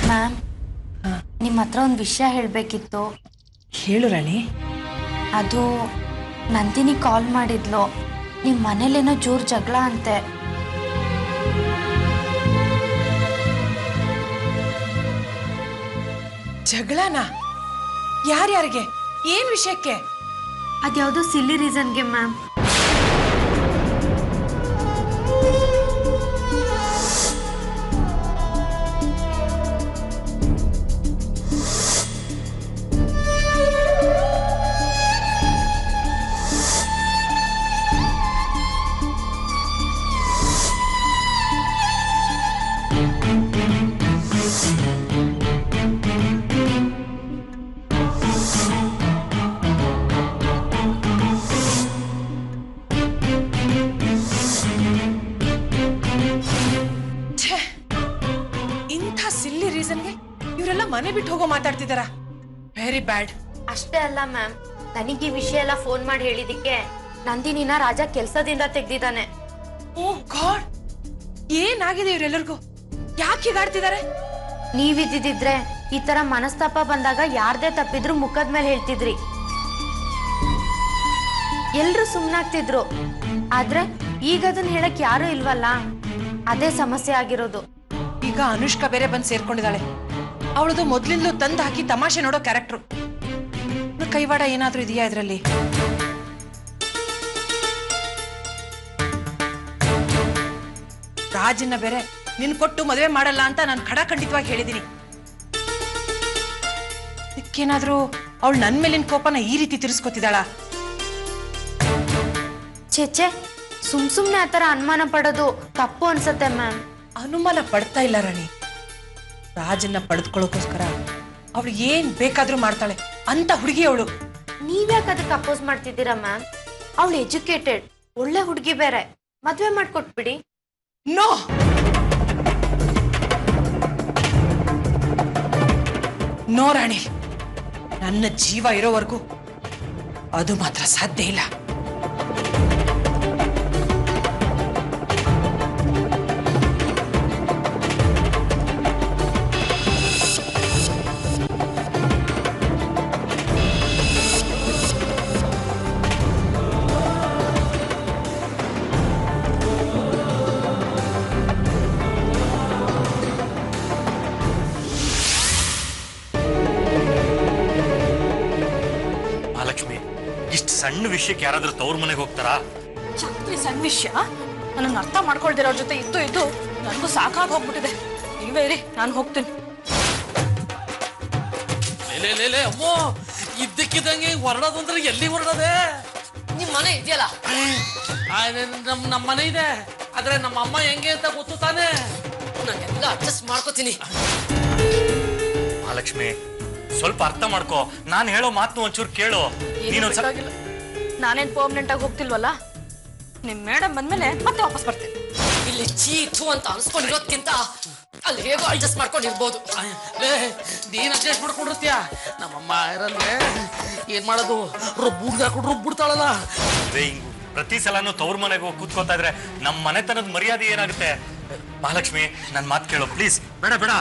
ma'am ನಿಮ್ಮ ಹತ್ರ ಒಂದು ವಿಷಯ ಹೇಳಬೇಕಿತ್ತು ಹೇಳು ರಾಣಿ ಅದು ನಂದಿನಿ ಕಾಲ್ ಮಾಡಿದ್ಲು ನಿಮ್ಮ ಮನೇಲೇನೋ ಜೋರು ಜಗಳ ಅಂತೆ ಜಗಳನಾ ಯಾರ್ಯಾರಿಗೆ ಏನ್ ವಿಷಯಕ್ಕೆ ಅದ್ಯಾವುದೋ ಸಿಲ್ಲಿ ರೀಸನ್ಗೆ ಮ್ಯಾಮ್ ಛೇ ಇಂಥ ಸಿಲ್ಲಿ ರೀಸನ್ಗೆ ಇವರೆಲ್ಲ ಮನೆ ಬಿಟ್ಟು ಹೋಗೋ ಮಾತಾಡ್ತಿದಾರ ವೆರಿ ಬ್ಯಾಡ್ ಅಷ್ಟೇ ಅಲ್ಲ ಮ್ಯಾಮ್ ನನಗೆ ಈ ವಿಷಯ ಎಲ್ಲ ಫೋನ್ ಮಾಡಿ ಹೇಳಿದಿಕ್ಕೆ ನಂದಿನಿನ ರಾಜ ಕೆಲಸದಿಂದ ತೆಗ್ದಿದ್ದಾನೆ ಓ ಗಾಡ್ ಏನಾಗಿದೆ ಇವರೆಲ್ಲರಿಗೂ ಯಾಕೆ ಹೀಗಾಡ್ತಿದ್ದಾರೆ ನೀವಿದ್ದಿದ್ರೆ ಈ ತರ ಮನಸ್ತಾಪ ಬಂದಾಗ ಯಾರ್ದೇ ತಪ್ಪಿದ್ರು ಮುಖದ ಮೇಲೆ ಹೇಳ್ತಿದ್ರಿ ಎಲ್ರು ಸುಮ್ನಾಗ್ತಿದ್ರು ಆದ್ರೆ ಈಗ ಅದನ್ನ ಹೇಳಕ್ ಯಾರು ಇಲ್ವಲ್ಲ ಅದೇ ಸಮಸ್ಯೆ ಆಗಿರೋದು ಈಗ ಅನುಷ್ಕಾ ಬೇರೆ ಬಂದು ಸೇರ್ಕೊಂಡಿದ್ದಾಳೆ ಅವಳದು ಮೊದ್ಲಿಂದಲೂ ತಂದು ಹಾಕಿ ತಮಾಷೆ ನೋಡೋ ಕ್ಯಾರೆಕ್ಟ್ರು ಕೈವಾಡ ಏನಾದ್ರೂ ಇದೆಯಾ ಇದರಲ್ಲಿ ರಾಜನ್ನ ಬೇರೆ ನಿನ್ ಕೊಟ್ಟು ಮದುವೆ ಮಾಡಲ್ಲ ಅಂತ ನಾನು ಖಡಾಖಂಡಿತವಾಗಿ ಹೇಳಿದೀನಿ ಇದಕ್ಕೇನಾದ್ರೂ ಅವಳು ನನ್ ಮೇಲಿನ ಕೋಪನ ಈ ರೀತಿ ತಿರ್ಸ್ಕೊತಿದ್ದಾಳ ಛೆಚ್ಚೆ ಸುಮ್ ಸುಮ್ನೆ ಆತರ ಅನುಮಾನ ಪಡೋದು ತಪ್ಪು ಅನ್ಸತ್ತೆ ಮ್ಯಾಮ್ ಅನುಮಾನ ಪಡ್ತಾ ಇಲ್ಲ ರಾಣಿ ರಾಜನ್ನ ಪಡೆದುಕೊಳ್ಳೋಕೋಸ್ಕರ ಅವಳು ಏನ್ ಬೇಕಾದ್ರೂ ಮಾಡ್ತಾಳೆ ಅಂತ ಹುಡುಗಿ ಅವಳು ನೀವ್ಯಾಕೆ ಅದಕ್ಕೆ ಅಪೋಸ್ ಮಾಡ್ತಿದ್ದೀರಾ ಮ್ಯಾಮ್ ಅವಳು ಎಜುಕೇಟೆಡ್ ಒಳ್ಳೆ ಹುಡುಗಿ ಬೇರೆ ಮದ್ವೆ ಮಾಡ್ಕೊಟ್ಬಿಡಿ ನೋ ನೋ ರಾಣಿ ನನ್ನ ಜೀವ ಇರೋವರೆಗೂ ಅದು ಮಾತ್ರ ಸಾಧ್ಯ ಇಲ್ಲ ಮಹಾಲಕ್ಷ್ಮಿ ಇಷ್ಟು ಸಣ್ಣ ವಿಷಯಕ್ಕೆ ಯಾರಾದ್ರೂ ತವ್ರ ಮನೆಗೆ ಹೋಗ್ತಾರಾ ಈ ಸಣ್ಣ ವಿಷಯ ನನ್ನ ಅರ್ಥ ಮಾಡ್ಕೊಳ್ದಿರೋ ಜೊತೆ ಇದ್ದು ಇದ್ದು ನನಗೂ ಸಾಕಾಗಿ ಹೋಗ್ಬಿಟ್ಟಿದೆ ನೀವೇ ಇರಿ ನಾನು ಹೋಗ್ತೀನಿ ಲೇ ಲೇ ಲೇ ಅಮ್ಮೋ ಇದ್ದಕ್ಕಿದ್ದಂಗೆ ಹೊರಡೋದು ಅಂದ್ರೆ ಎಲ್ಲಿ ಹೊರಡೋದೆ ನಿಮ್ ಮನೆ ಇದೆಯಲ್ಲ ಆ, ನಮ್ ನಮ್ಮ ಮನೆ ಇದೆ ಆದ್ರೆ ನಮ್ಮ ಅಮ್ಮ ಹೆಂಗೆ ಅಂತ ಗೊತ್ತು ತಾನೇ ನಾನೆಲ್ಲ ಅಡ್ಜಸ್ಟ್ ಮಾಡ್ಕೋತೀನಿ ಮಹಾಲಕ್ಷ್ಮಿ ಸ್ವಲ್ಪ ಅರ್ಥ ಮಾಡ್ಕೋ ನಾನು ಹೇಳೋ ಮಾತು ಒಂಚೂರು ಕೇಳು ನೀನೊಂದ್ಸಲ ಬೇಕಾಗಿಲ್ಲ ನಾನೇನ್ ಪರ್ಮನೆಂಟ್ ಆಗಿ ಹೋಗ್ತಿಲ್ವಲ್ಲ ನಿಮ್ ಮೇಡಮ್ ಬಂದ್ಮೇಲೆ ಮತ್ತೆ ವಾಪಸ್ ಬರ್ತೀನಿ ಇಲ್ಲಿ ಚೀಟು ಅಂತ ಅನ್ಸ್ಕೊಂಡಿರೋದ್ಕಿಂತ ಅಲ್ಲಿ ಹೇಗೋ ಅಡ್ಜಸ್ಟ್ ಮಾಡ್ಕೊಂಡಿರ್ಬೋದು ಲೇ ನೀನ್ ಅಡ್ಜಸ್ಟ್ ಮಾಡ್ಕೊಂಡಿರ್ತೀಯ ನಮ್ಮಮ್ಮ ಇರಲ್ವೇ ಏನ್ ಮಾಡೋದು ರುಬ್ಬುಡ್ದು ಹಾಕೊಂಡು ರುಬ್ಬಿಡ್ತಾಳಲ್ಲ ಅದೇ ಹಿಂಗ್ ಪ್ರತಿ ಸಲನೂ ತವ್ರ ಮನೆಗೆ ಹೋಗಿ ಕೂತ್ಕೋತಾ ಇದ್ರೆ ನಮ್ಮ ಮನೆತನದ ಮರ್ಯಾದೆ ಏನಾಗುತ್ತೆ ಮಹಾಲಕ್ಷ್ಮಿ ನನ್ನ ಮಾತು ಕೇಳು ಪ್ಲೀಸ್ ಬೇಡ ಬೇಡ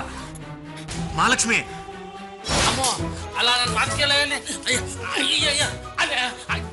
ಮಹಾಲಕ್ಷ್ಮಿ ಅಮ್ಮ ಅಲ್ಲ ನನ್ನ ಮಾತು ಕೇಳ ಅಯ್ಯ ಅಯ್ಯ ಅಯ್ಯ ಅಲ್ಲೇ